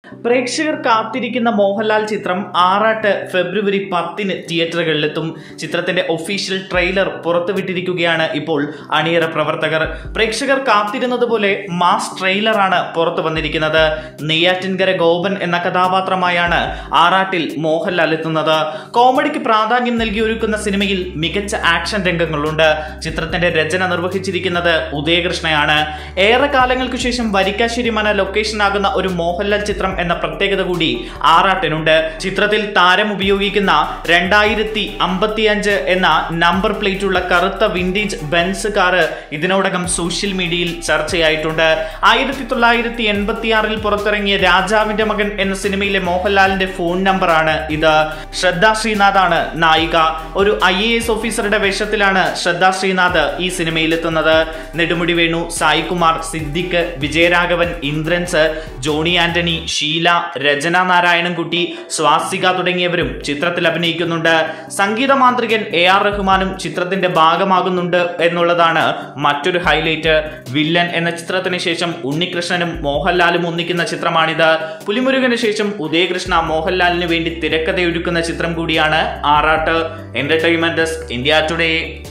പ്രേക്ഷകർ കാത്തിരിക്കുന്ന മോഹൻലാൽ ചിത്രം ആറാട്ട് ഫെബ്രുവരി പത്തിന് തിയേറ്ററുകളിലെത്തും ചിത്രത്തിന്റെ ഒഫീഷ്യൽ ട്രെയിലർ പുറത്തുവിട്ടിരിക്കുകയാണ് ഇപ്പോൾ അണിയറ പ്രവർത്തകർ പ്രേക്ഷകർ കാത്തിരുന്നത് പോലെ മാസ് ട്രെയിലറാണ് പുറത്തു വന്നിരിക്കുന്നത് നെയ്യാറ്റിൻകര ഗോപൻ എന്ന കഥാപാത്രമായാണ് ആറാട്ടിൽ മോഹൻലാൽ എത്തുന്നത് കോമഡിക്ക് പ്രാധാന്യം നൽകി ഒരുക്കുന്ന സിനിമയിൽ മികച്ച ആക്ഷൻ രംഗങ്ങളുണ്ട് ചിത്രത്തിന്റെ രചന നിർവഹിച്ചിരിക്കുന്നത് ഉദയകൃഷ്ണയാണ് ഏറെ കാലങ്ങൾക്ക് ശേഷം വരിക്കാശ്ശേരി മന ലൊക്കേഷൻ ആകുന്ന ഒരു മോഹൻലാൽ ചിത്രം എന്ന പ്രത്യേകത കൂടി ആറാട്ടിനുണ്ട് ചിത്രത്തിൽ താരം ഉപയോഗിക്കുന്ന രണ്ടായിരത്തി അമ്പത്തിയഞ്ച് എന്ന നമ്പർ പ്ലേറ്റ് ഉള്ള കറുത്ത വിൻറ്റേജ് ബെൻസ് കാറ് ഇതിനോടകം സോഷ്യൽ മീഡിയയിൽ ചർച്ചയായിട്ടുണ്ട് ആയിരത്തി തൊള്ളായിരത്തി എൺപത്തിയാറിൽ പുറത്തിറങ്ങിയ രാജാവിന്റെ മകൻ എന്ന സിനിമയിലെ മോഹൻലാലിന്റെ ഫോൺ നമ്പറാണ് ഇത് ശ്രദ്ധ ശ്രീനാഥാണ് നായിക ഒരു ഐ എ എസ് ഓഫീസറുടെ വേഷത്തിലാണ് ശ്രദ്ധ ശ്രീനാഥ് ഈ സിനിമയിലെത്തുന്നത് നെടുമുടി വേണു സായികുമാർ സിദ്ദിഖ് വിജയരാഘവൻ ഇന്ദ്രൻസ് ജോണി ആന്റണി ഷീല രചന നാരായണൻകുട്ടി സ്വാസിക തുടങ്ങിയവരും ചിത്രത്തിൽ അഭിനയിക്കുന്നുണ്ട് സംഗീത മാന്ത്രികൻ എ ആർ റഹ്മാനും ചിത്രത്തിന്റെ ഭാഗമാകുന്നുണ്ട് എന്നുള്ളതാണ് മറ്റൊരു ഹൈലൈറ്റ് വില്ലൻ എന്ന ചിത്രത്തിന് ശേഷം ഉണ്ണികൃഷ്ണനും മോഹൻലാലും ഒന്നിക്കുന്ന ചിത്രമാണിത് പുലിമുരുകന് ശേഷം ഉദയകൃഷ്ണ മോഹൻലാലിന് വേണ്ടി തിരക്കഥയൊരുക്കുന്ന ചിത്രം കൂടിയാണ് ആറാട്ട് എന്റർടൈൻമെന്റ് ഡെസ്ക് ഇന്ത്യ ടുഡേ